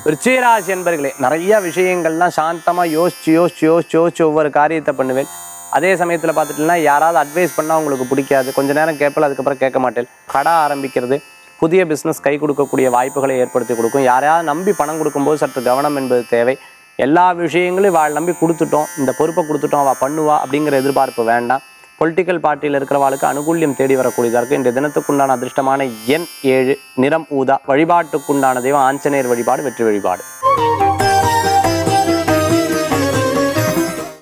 விருச்சிகராசி என்பர்களே நிறைய விஷயங்கள்லாம் சாந்தமாக யோசிச்சு யோசிச்சு யோசிச்சு யோசிச்சு ஒவ்வொரு காரியத்தை பண்ணுவேன் அதே சமயத்தில் பார்த்துட்டீங்கன்னா யாராவது அட்வைஸ் பண்ணால் உங்களுக்கு பிடிக்காது கொஞ்ச நேரம் கேட்பல அதுக்கப்புறம் கேட்க மாட்டேன் கடை ஆரம்பிக்கிறது புதிய பிஸ்னஸ் கை கொடுக்கக்கூடிய வாய்ப்புகளை ஏற்படுத்தி கொடுக்கும் யாரையாவது நம்பி பணம் கொடுக்கும்போது சற்று கவனம் என்பது தேவை எல்லா விஷயங்களையும் வாழ் நம்பி கொடுத்துட்டோம் இந்த பொறுப்பை கொடுத்துட்டோம் அவள் பண்ணுவா அப்படிங்கிற எதிர்பார்ப்பு வேண்டாம் பொலிட்டிக்கல் பார்ட்டியில் இருக்கிறவாளுக்கு அனுகூல்யம் தேடி வரக்கூடியதாக இருக்குது இந்த தினத்துக்குண்டான அதிர்ஷ்டமான எண் ஏழு நிறம் ஊதா வழிபாட்டுக்குண்டான தெய்வம் ஆஞ்சநேயர் வழிபாடு வெற்றி வழிபாடு